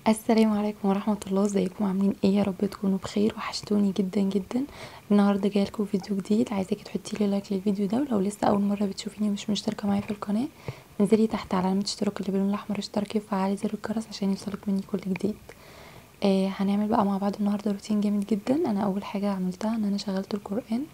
السلام عليكم ورحمة الله ازيكم عاملين ايه يا رب تكونوا بخير وحشتوني جدا جدا النهارده جايلكم فيديو جديد عايزاكي تحطيلي لايك للفيديو ده ولو لسه اول مره بتشوفيني ومش مشتركه معايا في القناه انزلي تحت على علامه اشتراك اللي باللون الاحمر اشتركي وفعلي زر الجرس عشان يوصلك مني كل جديد آه هنعمل بقى مع بعض النهارده روتين جامد جدا انا اول حاجه عملتها ان انا شغلت القران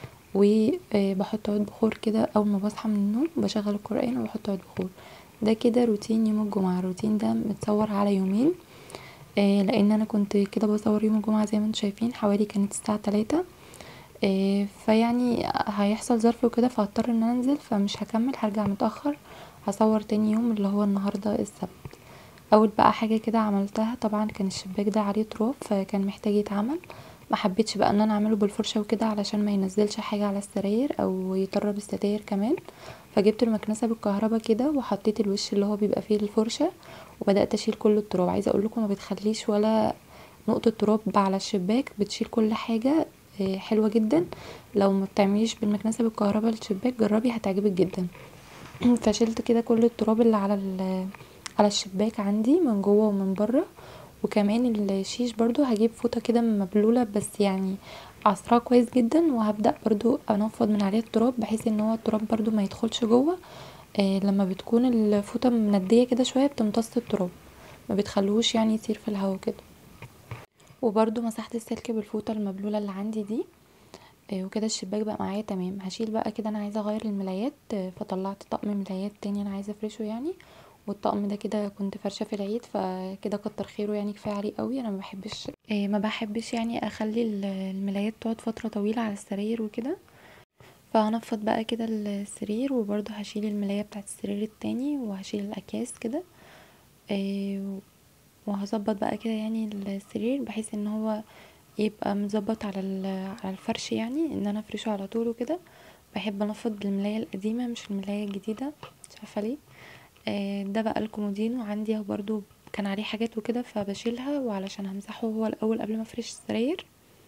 وبحط عود بخور كده اول ما بصحى من النوم بشغل القران وبحط عود بخور ده كده روتين يوم الجمعه الروتين ده متصور على يومين آه لان انا كنت كده بصور يوم الجمعه زي ما انتم شايفين حوالي كانت الساعه تلاتة آه فيعني هيحصل ظرف وكده فهضطر ان انا انزل فمش هكمل هرجع متاخر هصور تاني يوم اللي هو النهارده السبت اول بقى حاجه كده عملتها طبعا كان الشباك ده عليه تراب فكان محتاج يتعمل ما حبيتش بقى ان انا اعمله بالفرشه وكده علشان ما ينزلش حاجه على السراير او يطرب الستاير كمان فجبت المكنسه بالكهرباء كده وحطيت الوش اللي هو بيبقى فيه الفرشه وبدات اشيل كل التراب عايزه اقول لكم ما بتخليش ولا نقطه تراب على الشباك بتشيل كل حاجه حلوه جدا لو ما بتعمليش بالمكنسه بالكهرباء الشباك جربي هتعجبك جدا فشلت كده كل التراب اللي على على الشباك عندي من جوه ومن بره وكمان الشيش برضو هجيب فوطه كده مبلوله بس يعني عصرها كويس جدا وهبدا برضو انفض من عليها التراب بحيث ان هو التراب برضو ما يدخلش جوه آه لما بتكون الفوطه منديه كده شويه بتمتص التراب ما بتخلوش يعني يطير في الهواء كده وبرضو مسحت السلك بالفوطه المبلوله اللي عندي دي آه وكده الشباك بقى معايا تمام هشيل بقى كده انا عايزه اغير الملايات آه فطلعت طقم ملايات تاني انا عايزه افرشه يعني والطقم ده كده كنت فرشه في العيد فكده كتر خيره يعني كفايه عليه قوي انا ما بحبش إيه ما بحبش يعني اخلي الملايات تقعد فتره طويله على السراير وكده فهنفض بقى كده السرير وبرضه هشيل الملايه بتاعت السرير التاني وهشيل الاكياس كده إيه وهظبط بقى كده يعني السرير بحيث ان هو يبقى مظبط على على الفرش يعني ان انا افرشه على طول وكده بحب انفض الملايه القديمه مش الملايه الجديده مش عارفه ليه ده بقى الكومودينو عندي برضو كان عليه حاجات وكده فبشيلها وعلشان همسحه هو الاول قبل ما افرش السراير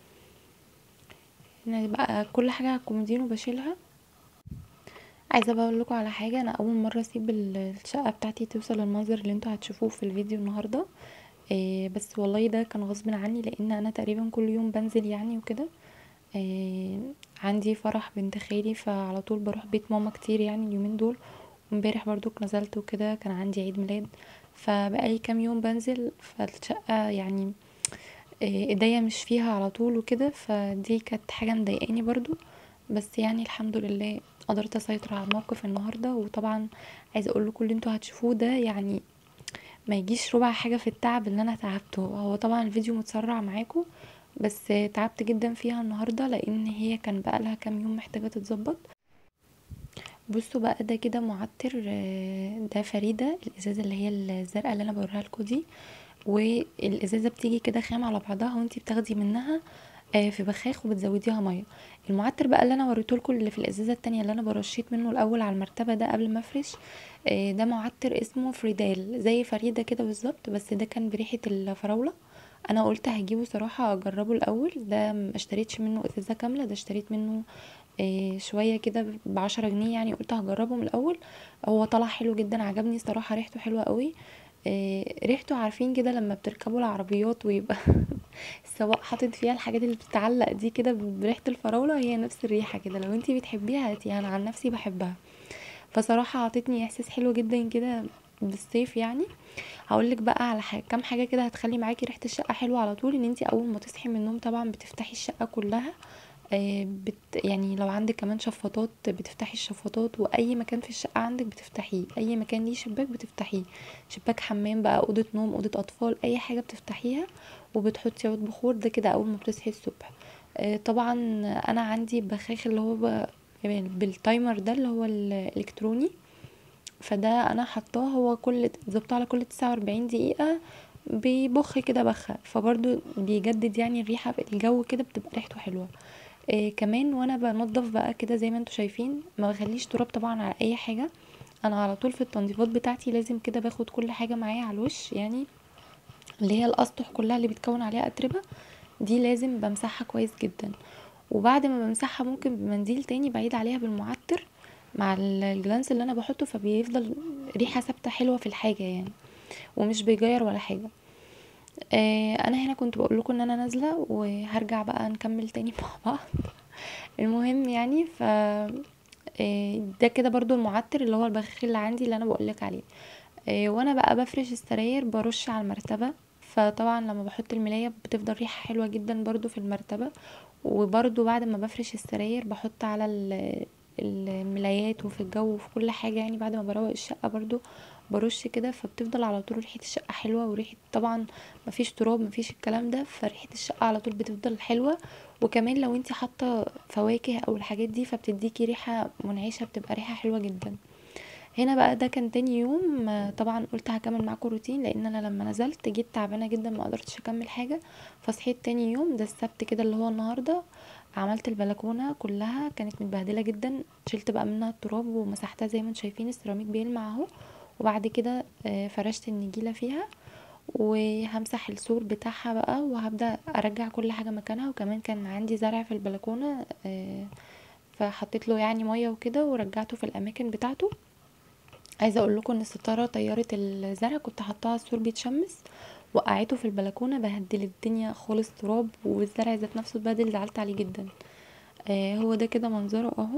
هنا بقى كل حاجه على الكومودينو بشيلها عايزه بقى اقول لكم على حاجه انا اول مره اسيب الشقه بتاعتي توصل للمنظر اللي انتوا هتشوفوه في الفيديو النهارده إيه بس والله ده كان غصب عني لان انا تقريبا كل يوم بنزل يعني وكده إيه عندي فرح بنت خالي فعلى طول بروح بيت ماما كتير يعني اليومين دول امبارح برضو نزلت وكده كان عندي عيد ميلاد فبقالي كام يوم بنزل فالشقة يعني ايديا مش فيها على طول وكده فدي كانت حاجة مضايقاني برضو بس يعني الحمد لله قدرت اسيطر على الموقف النهارده وطبعا عايزه اقول لكم اللي انتوا هتشوفوه ده يعني ما يجيش ربع حاجه في التعب اللي انا تعبته هو طبعا الفيديو متسرع معاكم بس تعبت جدا فيها النهارده لان هي كان بقالها كام يوم محتاجه تتظبط بصوا بقى ده كده معطر ده فريدة الازازة اللي هي الزرقاء اللي انا بوريها لكم دي والازازة بتيجي كده خام على بعضها وانتي بتاخدي منها في بخاخ وبتزوديها ميه المعطر بقى اللي انا وريته لكم اللي في الازازه التانية اللي انا برشيت منه الاول على المرتبه ده قبل ما افرش ده معطر اسمه فريدال زي فريده كده بالظبط بس ده كان بريحه الفراوله انا قلت هجيبه صراحه اجربه الاول ده ما اشتريتش منه ازازه كامله ده اشتريت منه إيه شويه كده بعشرة جنيه يعني قلت هجربه من الاول هو طلع حلو جدا عجبني صراحه ريحته حلوه قوي إيه ريحته عارفين كده لما بتركبوا العربيات ويبقى السواق حاطط فيها الحاجات اللي بتتعلق دي كده بريحه الفراوله هي نفس الريحه كده لو انتي بتحبيها هاتيها انا عن نفسي بحبها فصراحه عطتني احساس حلو جدا كده بالصيف يعني هقولك بقى على حاجة كام حاجه كده هتخلي معاكي ريحه الشقه حلوه على طول ان انتي اول ما تصحي من النوم طبعا بتفتحي الشقه كلها بت يعني لو عندك كمان شفاطات بتفتحي الشفاطات واي مكان في الشقه عندك بتفتحيه اي مكان ليه شباك بتفتحيه شباك حمام بقى اوضه نوم اوضه اطفال اي حاجه بتفتحيها وبتحطي عود بخور ده كده اول ما بتصحي الصبح طبعا انا عندي بخاخ اللي هو بالتايمر ده اللي هو الالكتروني فده انا حطاه هو كل ظبطه على كل تسعة واربعين دقيقه بيبخ كده بخه فبرضو بيجدد يعني الريحه الجو كده بتبقى ريحته حلوه إيه كمان وانا بنضف بقى كده زي ما انتوا شايفين ما بخليش تراب طبعا على اي حاجه انا على طول في التنظيفات بتاعتي لازم كده باخد كل حاجه معايا على الوش يعني اللي هي الاسطح كلها اللي بتكون عليها اتربه دي لازم بمسحها كويس جدا وبعد ما بمسحها ممكن بمنديل تاني بعيد عليها بالمعطر مع الجلانس اللي انا بحطه فبيفضل ريحه ثابته حلوه في الحاجه يعني ومش بيغير ولا حاجه آه، انا هنا كنت بقول لكم ان انا نازله وهرجع بقى نكمل تاني مع بعض المهم يعني ف آه، ده كده برضو المعطر اللي هو البخاخ اللي عندي اللي انا بقولك عليه آه، وانا بقى بفرش السراير برش على المرتبه فطبعا لما بحط الملايه بتفضل ريحه حلوه جدا برضو في المرتبه وبرضو بعد ما بفرش السراير بحط على ال- الملايات وفي الجو وفي كل حاجه يعني بعد ما بروق الشقه برضو برش كده فبتفضل على طول ريحه الشقه حلوه وريحه طبعا مفيش تراب مفيش الكلام ده فريحه الشقه على طول بتفضل حلوه وكمان لو انتي حاطه فواكه او الحاجات دي فبتديكي ريحه منعشه بتبقى ريحه حلوه جدا هنا بقى ده كان تاني يوم آه، طبعا قلت هكمل معاكم روتين لان انا لما نزلت جيت تعبانه جدا ما قدرتش اكمل حاجه فصحيت تاني يوم ده السبت كده اللي هو النهارده عملت البلكونه كلها كانت متبهدله جدا شلت بقى منها التراب ومسحتها زي ما انتم شايفين السيراميك بيلمع اهو وبعد كده آه، فرشت النجيله فيها وهمسح السور بتاعها بقى وهبدأ ارجع كل حاجة مكانها وكمان كان عندي زرع في البلكونة آه، فحطيت له يعني مية وكده ورجعته في الاماكن بتاعته عايزه اقول لكم ان الستاره طيرت الزرع كنت حطاها على السور بيتشمس وقعته في البلكونه بهدل الدنيا خالص تراب والزرع ذات نفسه اتبهدل زعلت عليه جدا آه هو ده كده منظره اهو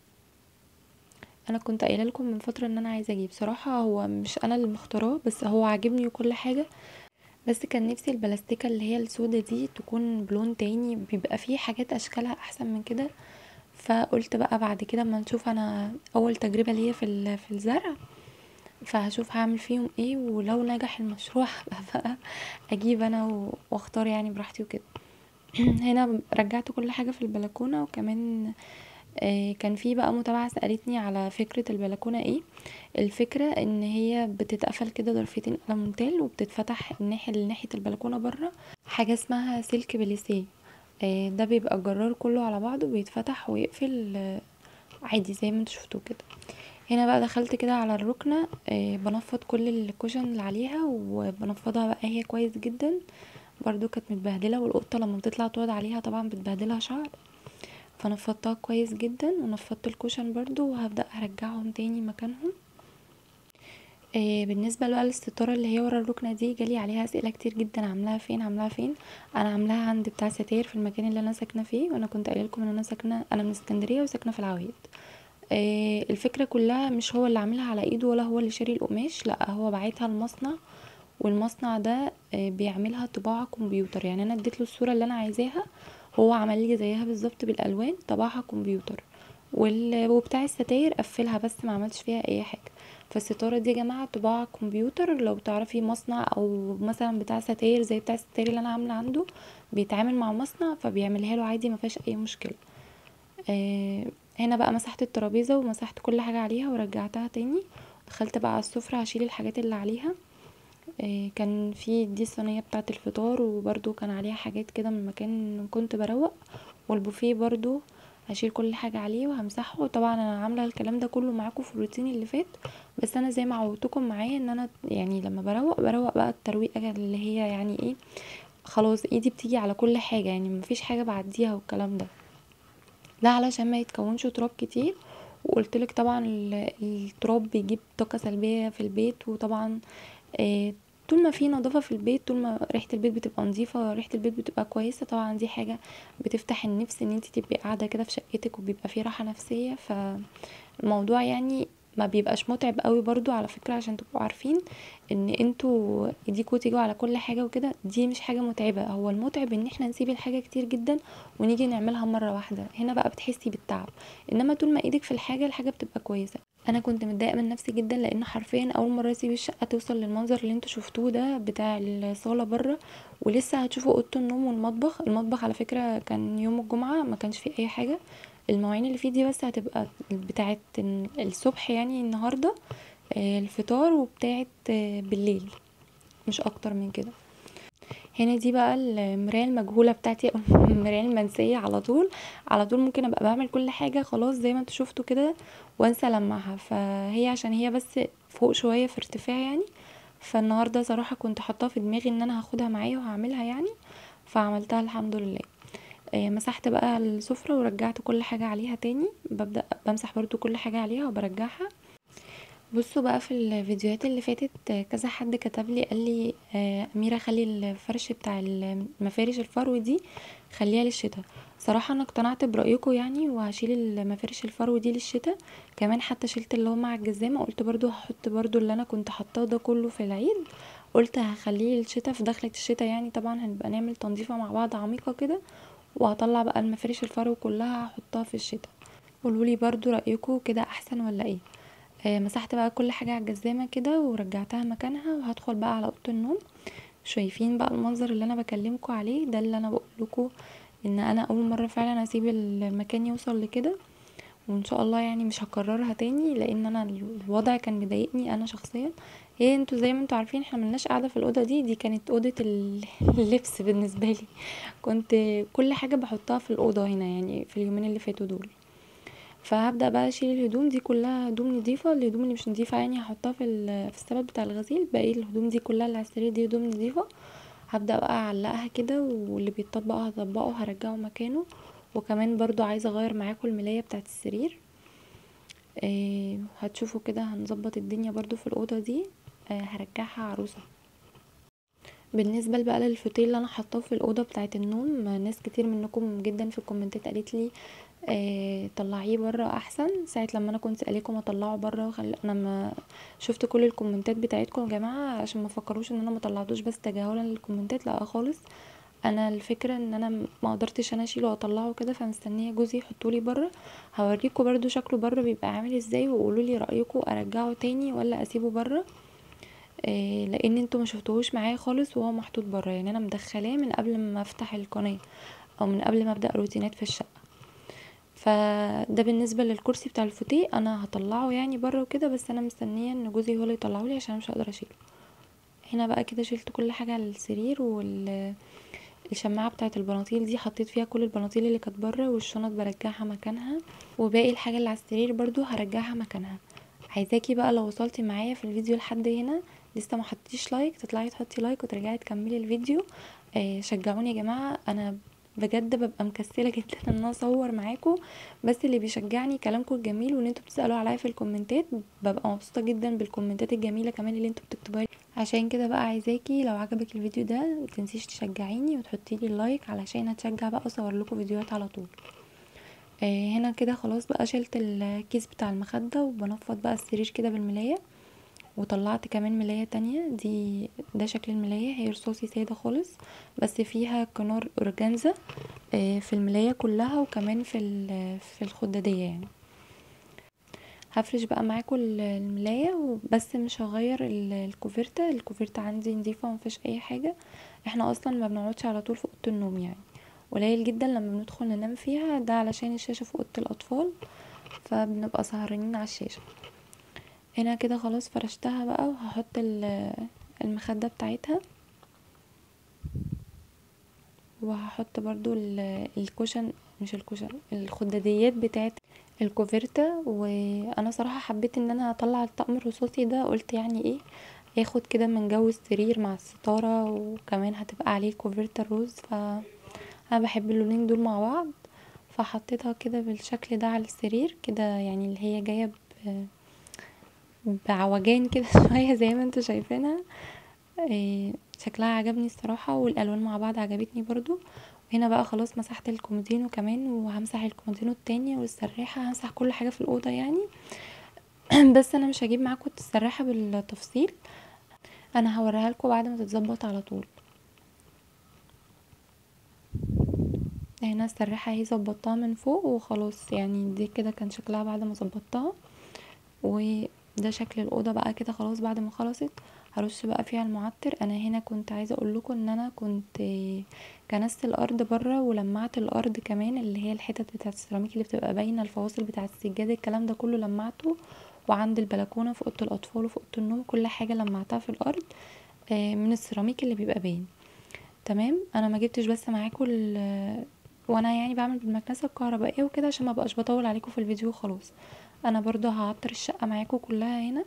انا كنت قايله لكم من فتره ان انا عايزه اجيب صراحه هو مش انا اللي مختاراه بس هو عاجبني وكل حاجه بس كان نفسي البلاستيكه اللي هي السودا دي تكون بلون تاني بيبقى فيه حاجات اشكالها احسن من كده فقلت بقى بعد كده اما نشوف انا اول تجربه ليا في ال- في الزرع فهشوف هعمل فيهم ايه ولو نجح المشروع هبقى بقى اجيب انا و- واختار يعني براحتي وكده هنا رجعت كل حاجه في البلكونه وكمان آه، كان في بقى متابعة سألتني على فكرة البلكونة ايه الفكرة ان هي بتتقفل كده ضرفتين ألمونتال وبتتفتح الناحية لناحية البلكونة بره حاجة اسمها سلك بليسيه آه، ده بيبقى الجرار كله على بعضه بيتفتح ويقفل آه، عادي زي ما انتوا شفتوه كده هنا بقى دخلت كده على الركنة آه، بنفض كل الكوشن اللي عليها وبنفضها بقى هي كويس جدا برضو كانت متبهدلة والقطة لما بتطلع تقعد عليها طبعا بتبهدلها شعر فنفضتها كويس جدا ونفضت الكوشن برضو وهبدأ ارجعهم تاني مكانهم آه، بالنسبه بقى للستاره اللي هي ورا الركنه دي جالي عليها اسئله كتير جدا عاملاها فين عاملاها فين انا عاملاها عند بتاع ستاير في المكان اللي انا ساكنه فيه وانا كنت قايله لكم ان انا ساكنه انا من اسكندريه وساكنه في العوايد آه، الفكره كلها مش هو اللي عاملها على ايده ولا هو اللي شاري القماش لا هو باعتها المصنع والمصنع ده آه، بيعملها طباعه كمبيوتر يعني انا اديت له الصوره اللي انا عايزاها هو عمل لي زيها بالظبط بالالوان طبعها كمبيوتر وال... وبتاع الستاير قفلها بس ما عملتش فيها اي حاجه فالستاره دي يا جماعه طباعه كمبيوتر لو تعرفي مصنع او مثلا بتاع ستاير زي بتاع الستاير اللي انا عامله عنده بيتعامل مع مصنع فبيعملها له عادي ما فيهاش اي مشكله آه هنا بقى مسحت الترابيزه ومسحت كل حاجه عليها ورجعتها تاني دخلت بقى على السفره هشيل الحاجات اللي عليها آه كان في دي الصينيه بتاعه الفطار وبرده كان عليها حاجات كده من مكان كنت بروق والبوفيه برضو هشيل كل حاجة عليه وهمسحه طبعا انا عاملة الكلام ده كله معاكم في الروتين اللي فات بس انا زي ما عودتكم معايا ان انا يعني لما بروق بروق بقى الترويقة اللي هي يعني ايه خلاص ايدي بتيجي على كل حاجة يعني مفيش حاجة بعديها والكلام ده ده علشان ما يتكونش تراب كتير وقلتلك طبعا ال- التراب بيجيب طاقة سلبية في البيت وطبعا آه، طول ما في نظافة في البيت طول ما ريحة البيت بتبقى نظيفة ريحة البيت بتبقى كويسة طبعا دي حاجة بتفتح النفس ان انت تبقي قاعدة كده في شقتك وبيبقى فيه راحة نفسية فالموضوع يعني ما بيبقاش متعب قوي برضو على فكرة عشان تبقوا عارفين ان انتوا ايديكوا تيجوا على كل حاجة وكده دي مش حاجة متعبة هو المتعب ان احنا نسيب الحاجة كتير جدا ونيجي نعملها مرة واحدة هنا بقى بتحسي بالتعب انما طول ما ايدك في الحاجة الحاجة بتبقى كويسة انا كنت متضايقه من نفسي جدا لان حرفيا اول مره اسيب الشقه توصل للمنظر اللي انتوا شفتوه ده بتاع الصاله بره ولسه هتشوفوا اوضه النوم والمطبخ المطبخ على فكره كان يوم الجمعه ما كانش فيه اي حاجه المواعين اللي فيه دي بس هتبقى بتاعه الصبح يعني النهارده آه، الفطار وبتاعه آه، بالليل مش اكتر من كده هنا دي بقى المرايه المجهوله بتاعتي او المرايه المنسيه على طول على طول ممكن ابقى بعمل كل حاجه خلاص زي ما انتوا شفتوا كده وانسى المعها فهي عشان هي بس فوق شويه في ارتفاع يعني فالنهارده صراحه كنت حاطاها في دماغي ان انا هاخدها معايا وهعملها يعني فعملتها الحمد لله آه، مسحت بقى السفرة ورجعت كل حاجة عليها تاني ببدأ بمسح برضو كل حاجة عليها وبرجعها بصوا بقى في الفيديوهات اللي فاتت كذا حد كتب لي قال لي آه، اميره خلي الفرش بتاع المفارش الفرو دي خليها للشتاء صراحه انا اقتنعت برايكم يعني وهشيل المفارش الفرو دي للشتاء كمان حتى شلت اللي هو مع الجزامه قلت برضو هحط برضو اللي انا كنت حطاه ده كله في العيد قلت هخليه للشتاء في دخلة الشتاء يعني طبعا هنبقى نعمل تنظيفه مع بعض عميقه كده وهطلع بقى المفارش الفرو كلها هحطها في الشتاء قولولي برضو رايكم كده احسن ولا ايه آه مسحت بقى كل حاجه على الجزامه كده ورجعتها مكانها وهدخل بقى على اوضه النوم شايفين بقى المنظر اللي انا بكلمكم عليه ده اللي انا بقول لكم ان انا اول مره فعلا اسيب المكان يوصل لكده وان شاء الله يعني مش هكررها تاني لان انا الوضع كان مضايقني انا شخصيا هي انتوا زي ما انتوا عارفين احنا ملناش قاعده في الاوضه دي دي كانت اوضه اللبس بالنسبه لي كنت كل حاجه بحطها في الاوضه هنا يعني في اليومين اللي فاتوا دول فهبدا بقى اشيل الهدوم دي كلها هدوم نضيفه الهدوم اللي مش نضيفه يعني هحطها في في السبت بتاع الغسيل باقي الهدوم دي كلها اللي على السرير دي هدوم نضيفه هبدا بقى اعلقها كده واللي بيتطبق هطبقه هرجعه مكانه وكمان برضو عايزه اغير معاكم الملايه بتاعه السرير آه هتشوفوا كده هنظبط الدنيا برضو في الاوضه دي آه هرجعها عروسه بالنسبه بقى للفوتيه اللي انا حطاه في الاوضه بتاعه النوم ناس كتير منكم جدا في الكومنتات قالت لي آه طلعيه بره احسن ساعه لما انا كنت سالكم اطلعه بره وخل... انا ما شفت كل الكومنتات بتاعتكم يا جماعه عشان ما فكروش ان انا ما طلعتوش بس تجاهلا للكومنتات لا خالص انا الفكره ان انا ما قدرتش انا اشيله واطلعه كده فمستنيه جوزي يحطولي بره هوريكم برضو شكله بره بيبقى عامل ازاي وقولوا لي رايكم ارجعه تاني ولا اسيبه بره آه لان انتوا ما شفتوهوش معايا خالص وهو محطوط بره يعني انا مدخلاه من قبل ما افتح القناه او من قبل ما ابدا روتينات في الشقه فده بالنسبه للكرسي بتاع الفوتيه انا هطلعه يعني بره وكده بس انا مستنيه ان جوزي هو اللي يطلعه لي عشان مش هقدر اشيله هنا بقى كده شلت كل حاجه على السرير وال الشماعه بتاعه البناطيل دي حطيت فيها كل البناطيل اللي كانت بره والشنط برجعها مكانها وباقي الحاجه اللي على السرير برضو هرجعها مكانها عايزاكي بقى لو وصلتي معايا في الفيديو لحد هنا لسه ما حطيتيش لايك تطلعي تحطي لايك وترجعي تكملي الفيديو آه شجعوني يا جماعه انا بجد ببقى مكسله جدا ان انا اصور معاكم بس اللي بيشجعني كلامكم الجميل وان انتوا بتسالوا عليا في الكومنتات ببقى مبسوطه جدا بالكومنتات الجميله كمان اللي انتوا بتكتبوها عشان كده بقى عايزاكي لو عجبك الفيديو ده متنسيش تشجعيني وتحطي لي اللايك علشان اتشجع بقى اصور لكم فيديوهات على طول آه هنا كده خلاص بقى شلت الكيس بتاع المخده وبنفض بقى السرير كده بالملايه وطلعت كمان ملاية تانية دي ده شكل الملاية هي رصاصي سادة خالص بس فيها كنار اورجانزا في الملاية كلها وكمان في في الخدادية يعني هفرش بقى معاكم الملاية بس مش هغير الكوفرتة الكوفرتة عندي نضيفة ومفيش اي حاجة احنا اصلا ما بنقعدش على طول في اوضه النوم يعني قليل جدا لما بندخل ننام فيها ده علشان الشاشة في اوضه الاطفال فبنبقى سهرانين على الشاشة هنا كده خلاص فرشتها بقى وهحط المخدة بتاعتها وهحط برضو الكوشن مش الكوشن الخداديات بتاعت الكوفرتا وانا صراحة حبيت ان انا اطلع الطقم الرصاصي ده قلت يعني ايه ياخد كده من جو السرير مع الستارة وكمان هتبقى عليه كوفرتا الروز ف انا بحب اللونين دول مع بعض فحطيتها كده بالشكل ده على السرير كده يعني اللي هي جايه بعوجان كده شويه زي ما انتوا شايفينها إيه شكلها عجبني الصراحه والالوان مع بعض عجبتني برضو وهنا بقى خلاص مسحت الكومودينو كمان وهمسح الكومودينو التاني والسراحه همسح كل حاجه في الاوضه يعني بس انا مش هجيب معاكم السراحه بالتفصيل انا هوريها لكم بعد ما تتظبط على طول هنا السراحه اهي ظبطتها من فوق وخلاص يعني دي كده كان شكلها بعد ما ظبطتها وده شكل الاوضه بقى كده خلاص بعد ما خلصت هرش بقى فيها المعطر انا هنا كنت عايزه اقول لكم ان انا كنت كنست الارض بره ولمعت الارض كمان اللي هي الحتت بتاعه السيراميك اللي بتبقى باينه الفواصل بتاعه السجاد الكلام ده كله لمعته وعند البلكونه في اوضه الاطفال وفي اوضه النوم كل حاجه لمعتها في الارض من السيراميك اللي بيبقى باين تمام انا ما جبتش بس معاكم وانا يعني بعمل بالمكنسه الكهربائيه وكده عشان ما بقاش بطول عليكم في الفيديو خلاص انا برضو هعطر الشقه معاكم كلها هنا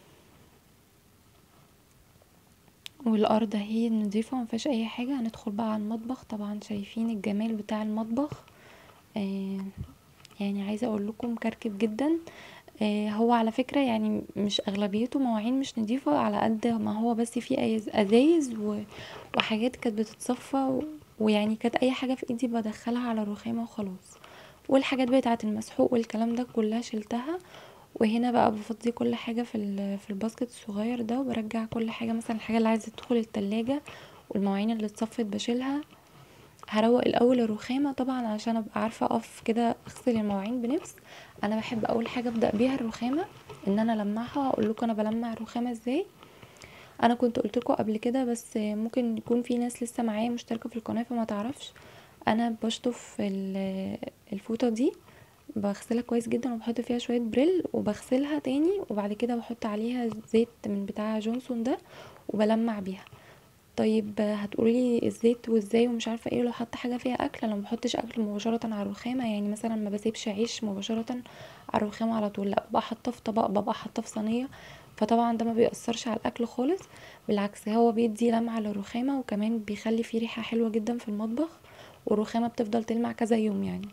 والارض اهي نضيفه مفيهاش اي حاجه هندخل بقى على المطبخ طبعا شايفين الجمال بتاع المطبخ آه يعني عايزه اقول لكم كركب جدا آه، هو على فكرة يعني مش اغلبيته مواعين مش نضيفة على قد ما هو بس فيه أيز- ازايز و- وحاجات كانت بتتصفى و- ويعني كانت اي حاجة في ايدي بدخلها على الرخامة وخلاص والحاجات بتاعة المسحوق والكلام ده كلها شلتها وهنا بقى بفضي كل حاجة في ال- في الباسكت الصغير ده وبرجع كل حاجة مثلا الحاجة اللي عايزة تدخل التلاجة والمواعين اللي اتصفت بشيلها هروق الاول الرخامه طبعا عشان ابقى عارفه اقف كده اغسل المواعين بنفس انا بحب اول حاجه ابدا بيها الرخامه ان انا المعها اقول لكم انا بلمع الرخامه ازاي انا كنت قلت لكم قبل كده بس ممكن يكون في ناس لسه معايا مشتركه في القناه فما تعرفش انا بشطف ال- الفوطه دي بغسلها كويس جدا وبحط فيها شويه بريل وبغسلها تاني وبعد كده بحط عليها زيت من بتاع جونسون ده وبلمع بيها طيب هتقولي الزيت وازاي ومش عارفه ايه لو حاطه حاجه فيها اكل انا ما بحطش اكل مباشره على الرخامه يعني مثلا ما بسيبش عيش مباشره على الرخامه على طول لا ببقى حاطاه في طبق ببقى حاطاه في صينيه فطبعا ده ما بيأثرش على الاكل خالص بالعكس هو بيدي لمعه للرخامه وكمان بيخلي فيه ريحه حلوه جدا في المطبخ والرخامه بتفضل تلمع كذا يوم يعني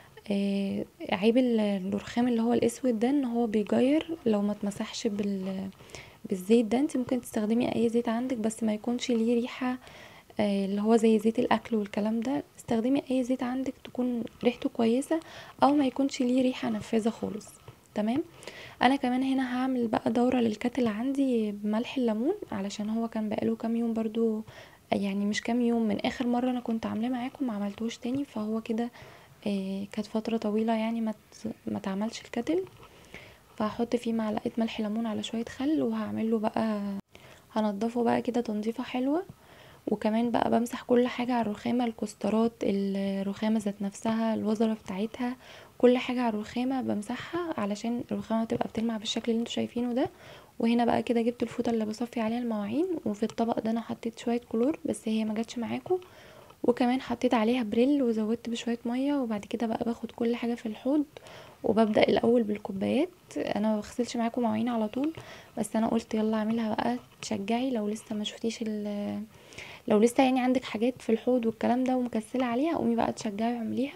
آه عيب ال- الرخام اللي هو الاسود ده ان هو بيجير لو ما اتمسحش بال بالزيت ده انت ممكن تستخدمي اي زيت عندك بس ما يكونش ليه ريحة آه، اللي هو زي زيت الاكل والكلام ده استخدمي اي زيت عندك تكون ريحته كويسة او ما يكونش ليه ريحة نفاذة خالص تمام انا كمان هنا هعمل بقى دورة للكاتل عندي بملح الليمون علشان هو كان بقاله كام يوم برضو يعني مش كام يوم من اخر مرة انا كنت عاملاه معاكم ما عملتوش تاني فهو كده آه، كانت فترة طويلة يعني ما ت- ما تعملش الكاتل فهحط فيه معلقه ملح ليمون على شويه خل وهعمله بقى هنضفه بقى كده تنظيفه حلوه وكمان بقى بمسح كل حاجه على الرخامه الكسترات الرخامه ذات نفسها الوزره بتاعتها كل حاجه على الرخامه بمسحها علشان الرخامه تبقى بتلمع بالشكل اللي انتوا شايفينه ده وهنا بقى كده جبت الفوطه اللي بصفي عليها المواعين وفي الطبق ده انا حطيت شويه كلور بس هي ما جاتش معاكم وكمان حطيت عليها بريل وزودت بشويه ميه وبعد كده بقى باخد كل حاجه في الحوض وببدا الاول بالكوبايات انا ما بغسلش معاكم مواعين على طول بس انا قلت يلا اعملها بقى تشجعي لو لسه ما شفتيش ال- لو لسه يعني عندك حاجات في الحوض والكلام ده ومكسله عليها قومي بقى تشجعي واعمليها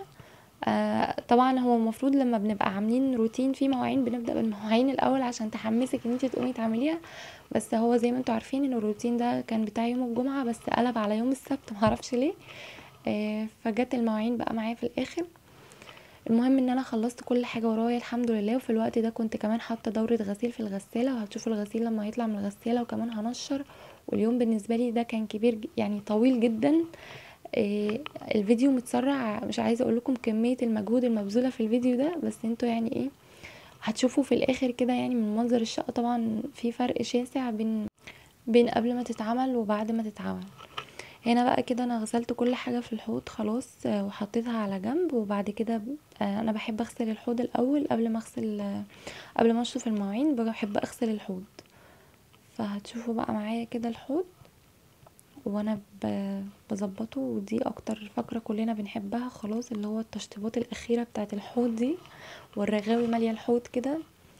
آه طبعا هو المفروض لما بنبقى عاملين روتين فيه مواعين بنبدا بالمواعين الاول عشان تحمسك ان انت تقومي تعمليها بس هو زي ما انتوا عارفين ان الروتين ده كان بتاع يوم الجمعه بس قلب على يوم السبت معرفش ليه آه فجت المواعين بقى معايا في الاخر المهم ان انا خلصت كل حاجه ورايا الحمد لله وفي الوقت ده كنت كمان حاطه دوره غسيل في الغساله وهتشوفوا الغسيل لما يطلع من الغساله وكمان هنشر واليوم بالنسبه لي ده كان كبير ج- يعني طويل جدا إيه الفيديو متسرع مش عايزه اقول لكم كميه المجهود المبذوله في الفيديو ده بس انتوا يعني ايه هتشوفوا في الاخر كده يعني من منظر الشقه طبعا في فرق شاسع بين بين قبل ما تتعمل وبعد ما تتعمل هنا بقى كده انا غسلت كل حاجه في الحوض خلاص آه، وحطيتها على جنب وبعد كده آه، انا بحب اغسل الحوض الاول قبل ما اغسل آه، قبل ما اشطف المواعين بحب اغسل الحوض فهتشوفوا بقى معايا كده الحوض وانا ب- بظبطه ودي اكتر فقره كلنا بنحبها خلاص اللي هو التشطيبات الاخيره بتاعه الحوض دي والرغاوي ماليه الحوض كده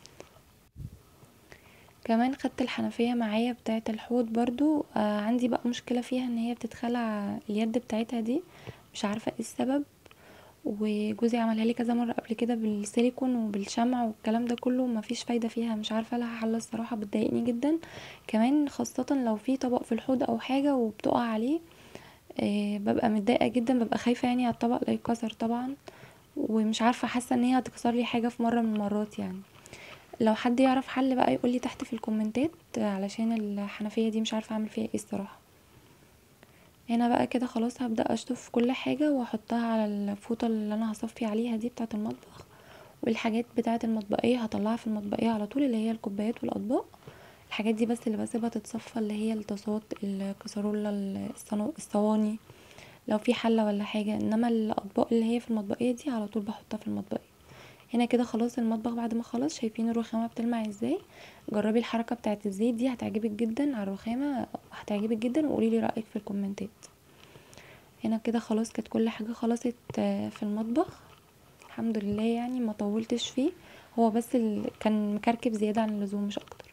كمان خدت الحنفية معايا بتاعة الحوض برضو آه عندي بقى مشكلة فيها ان هي بتتخلع اليد بتاعتها دي مش عارفة ايه السبب وجوزي عملها لي كذا مرة قبل كده بالسيليكون وبالشمع والكلام ده كله مفيش فايدة فيها مش عارفة لها حل الصراحة بتضايقني جدا كمان خاصة لو في طبق في الحوض او حاجة وبتقع عليه آه ببقى متضايقة جدا ببقى خايفة يعني على الطبق لا يتكسر طبعا ومش عارفة حاسة ان هي هتكسر لي حاجة في مرة من المرات يعني لو حد يعرف حل بقى يقولي تحت في الكومنتات علشان الحنفية دي مش عارفة اعمل فيها ايه الصراحة هنا بقى كده خلاص هبدأ اشطف كل حاجة واحطها على الفوطة اللي انا هصفي عليها دي بتاعة المطبخ والحاجات بتاعة المطبقية هطلعها في المطبقية على طول اللي هي الكوبايات والاطباق الحاجات دي بس اللي بسيبها تتصفى اللي هي الطاسات الكسرولة الصنو- الصواني لو في حلة ولا حاجة انما الاطباق اللي هي في المطبقية دي على طول بحطها في المطبقية هنا كده خلاص المطبخ بعد ما خلص شايفين الرخامة بتلمع ازاي جربي الحركة بتاعة الزيت دي هتعجبك جدا على الرخامة هتعجبك جدا وقولي لي رأيك في الكومنتات هنا كده خلاص كانت كل حاجة خلصت آه، في المطبخ الحمد لله يعني ما طولتش فيه هو بس ال... كان مكركب زيادة عن اللزوم مش اكتر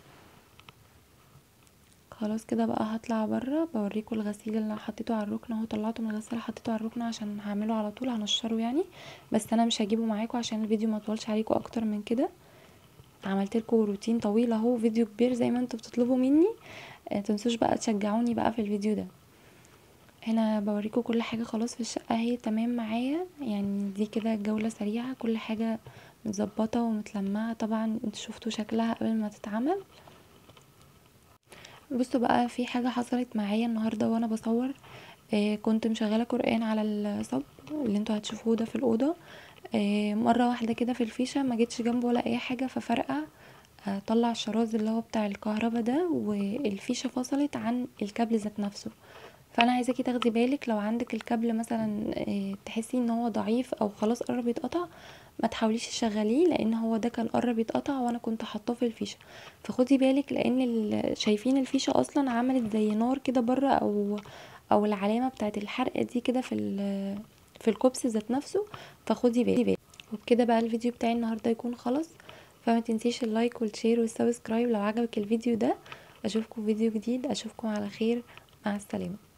خلاص كده بقى هطلع بره بوريكم الغسيل اللي حطيته على الركنه اهو طلعته من الغساله حطيته على الركنه عشان هعمله على طول هنشره يعني بس انا مش هجيبه معاكم عشان الفيديو ما يطولش عليكم اكتر من كده عملت لكم روتين طويل اهو فيديو كبير زي ما انتوا بتطلبوا مني تنسوش بقى تشجعوني بقى في الفيديو ده هنا بوريكم كل حاجه خلاص في الشقه اهي تمام معايا يعني دي كده جوله سريعه كل حاجه متظبطه ومتلمعه طبعا انتوا شفتوا شكلها قبل ما تتعمل بصوا بقى في حاجه حصلت معايا النهارده وانا بصور آه كنت مشغله قران على الصب اللي انتوا هتشوفوه ده في الاوضه آه مره واحده كده في الفيشه ما جيتش جنبه ولا اي حاجه ففرقع آه طلع الشراز اللي هو بتاع الكهرباء ده والفيشه فصلت عن الكابل ذات نفسه فانا عايزاكي تاخدي بالك لو عندك الكابل مثلا تحسي ان هو ضعيف او خلاص قرب يتقطع ما تحاوليش تشغليه لان هو ده كان قرب يتقطع وانا كنت حاطاه في الفيشه فخدي بالك لان شايفين الفيشه اصلا عملت زي نار كده بره او او العلامه بتاعه الحرق دي كده في في الكوبس ذات نفسه فخدي بالك وبكده بقى الفيديو بتاعي النهارده يكون خلص فما تنسيش اللايك والشير والسبسكرايب لو عجبك الفيديو ده اشوفكم فيديو جديد اشوفكم على خير مع السلامه